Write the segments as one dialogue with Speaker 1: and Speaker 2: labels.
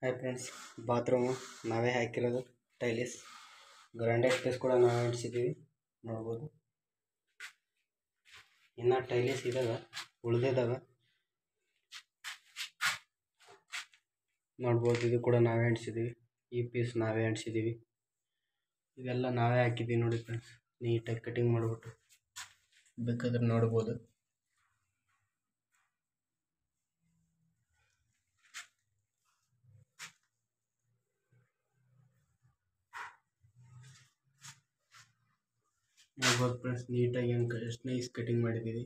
Speaker 1: hi friends bathroom ನಾವೇ ಹಾಕಿರೋದು tiles ಗ್ರಾಂಡೆಡ್ piece ಕೂಡ ನಾವೇ ಅಂಟಿಸಿದ್ದೀವಿ ನೋಡ್ಬೋದು ಇನ್ನು ಟೈಲಿಸ್ ಇದಾವೆ ಉಳಿದಿದ್ದಾವೆ ನೋಡ್ಬೋದು ಇದು ಕೂಡ ನಾವೇ ಅಂಟಿಸಿದ್ದೀವಿ ಈ ಪೀಸ್ ನಾವೇ ಅಂಟಿಸಿದ್ದೀವಿ ಇವೆಲ್ಲ ನಾವೇ ಹಾಕಿದ್ದೀವಿ ನೋಡಿ ಫ್ರೆಂಡ್ಸ್ ನೀಟಾಗಿ ಕಟಿಂಗ್ ಮಾಡಿಬಿಟ್ಟು ಬೇಕಾದ್ರೆ ನೋಡ್ಬೋದು ನೋಡ್ಬೋದು ಫ್ರೆಂಡ್ಸ್ ನೀಟಾಗಿ ಹೆಂಗೆ ಎಷ್ಟು ನೈಸ್ ಕಟಿಂಗ್ ಮಾಡಿದ್ದೀವಿ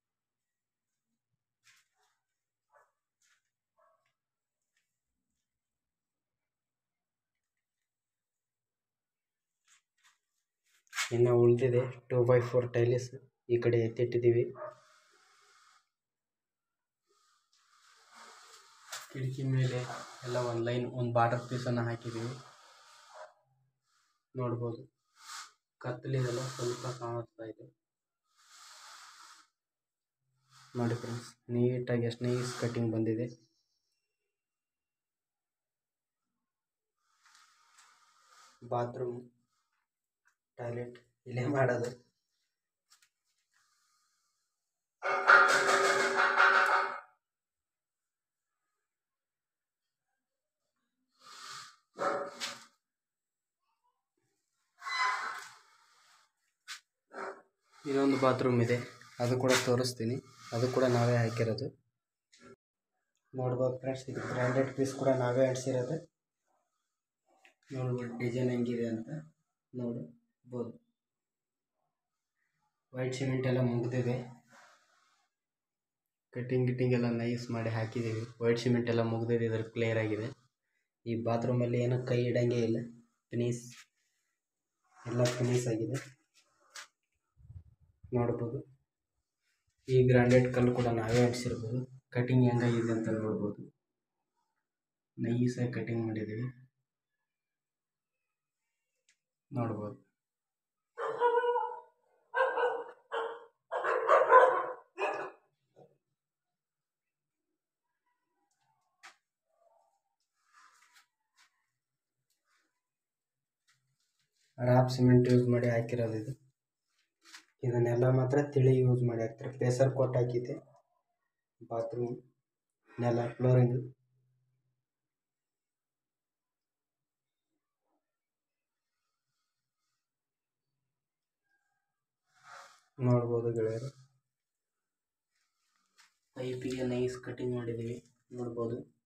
Speaker 1: ಇನ್ನು ಉಳಿದಿದೆ ಟೂ ಬೈ ಫೋರ್ ಟೈಲಿಸ್ ಈ ಕಡೆ ಎತ್ತಿಟ್ಟಿದ್ದೀವಿ ಕಿಟಕಿ ಮೇಲೆ ಎಲ್ಲ ಒಂದು ಲೈನ್ ಒಂದು ಬಾರ್ಡರ್ ಪೀಸನ್ನು ಹಾಕಿದ್ದೀವಿ ನೋಡ್ಬೋದು ಕತ್ತಲಿದೆಲ್ಲ ಸ್ವಲ್ಪ ಕಾಣಿಸ್ತಾ ಇದೆ ನೋಡಿ ಫ್ರೆಂಡ್ಸ್ ನೀಟಾಗಿ ಎಷ್ಟು ನೈಸ್ ಕಟಿಂಗ್ ಬಂದಿದೆ ಬಾತ್ರೂಮ್ ಟಾಯ್ಲೆಟ್ ಇಲ್ಲೇ ಮಾಡೋದು ಇನ್ನೊಂದು ಬಾತ್ರೂಮ್ ಇದೆ ಅದು ಕೂಡ ತೋರಿಸ್ತೀನಿ ಅದು ಕೂಡ ನಾವೇ ಹಾಕಿರೋದು ನೋಡ್ಬೋದು ಫ್ರೆಂಡ್ಸ್ ಇದು ಬ್ರ್ಯಾಂಡೆಡ್ ಪೀಸ್ ಕೂಡ ನಾವೇ ಅಂಟಿಸಿರೋದು ನೋಡ್ಬೋದು ಡಿಸೈನ್ ಹೆಂಗಿದೆ ಅಂತ ನೋಡ್ಬೋದು ವೈಟ್ ಸಿಮೆಂಟ್ ಎಲ್ಲ ಮುಗಿದಿದೆ ಕಟ್ಟಿಂಗ್ ಗಿಟ್ಟಿಂಗ್ ಎಲ್ಲ ನೈಸ್ ಮಾಡಿ ಹಾಕಿದ್ದೀವಿ ವೈಟ್ ಸಿಮೆಂಟ್ ಎಲ್ಲ ಮುಗಿದಿದೆ ಇದ್ರ ಕ್ಲಿಯರ್ ಆಗಿದೆ ಈ ಬಾತ್ರೂಮಲ್ಲಿ ಏನೂ ಕೈ ಇಡಂಗೆ ಇಲ್ಲ ಫಿನೀಸ್ ಎಲ್ಲ ಫಿನೀಸ್ ಆಗಿದೆ ನೋಡ್ಬೋದು ಈ ಗ್ರಾಂಡೆಡ್ ಕಲ್ಲು ಕೂಡ ನಾವೇ ಅಂಟಿಸಿರ್ಬೋದು ಕಟಿಂಗ್ ಹೆಂಗಾಗಿದೆ ಅಂತ ನೋಡ್ಬೋದು ನೈಸಾಗಿ ಕಟಿಂಗ್ ಮಾಡಿದ್ದೀವಿ ನೋಡ್ಬೋದು ರಾಪ್ ಸಿಮೆಂಟ್ ಯೂಸ್ ಮಾಡಿ ಹಾಕಿರೋದು ಇದು ಇದನ್ನೆಲ್ಲ ಮಾತ್ರ ತಿಳಿ ಯೂಸ್ ಮಾಡಿ ಹಾಕ್ತಾರೆ ಪೇಸರ್ ಕೋಟ್ ಹಾಕಿದೆ ಬಾತ್ರೂಮ್ ನೆಲ ಫ್ಲೋರಿಂಗ್ ನೋಡ್ಬೋದು ಗೆಳೆಯರು ಪೈಪಿಗೆ ನೈಸ್ ಕಟಿಂಗ್ ಮಾಡಿದ್ದೀವಿ ನೋಡ್ಬೋದು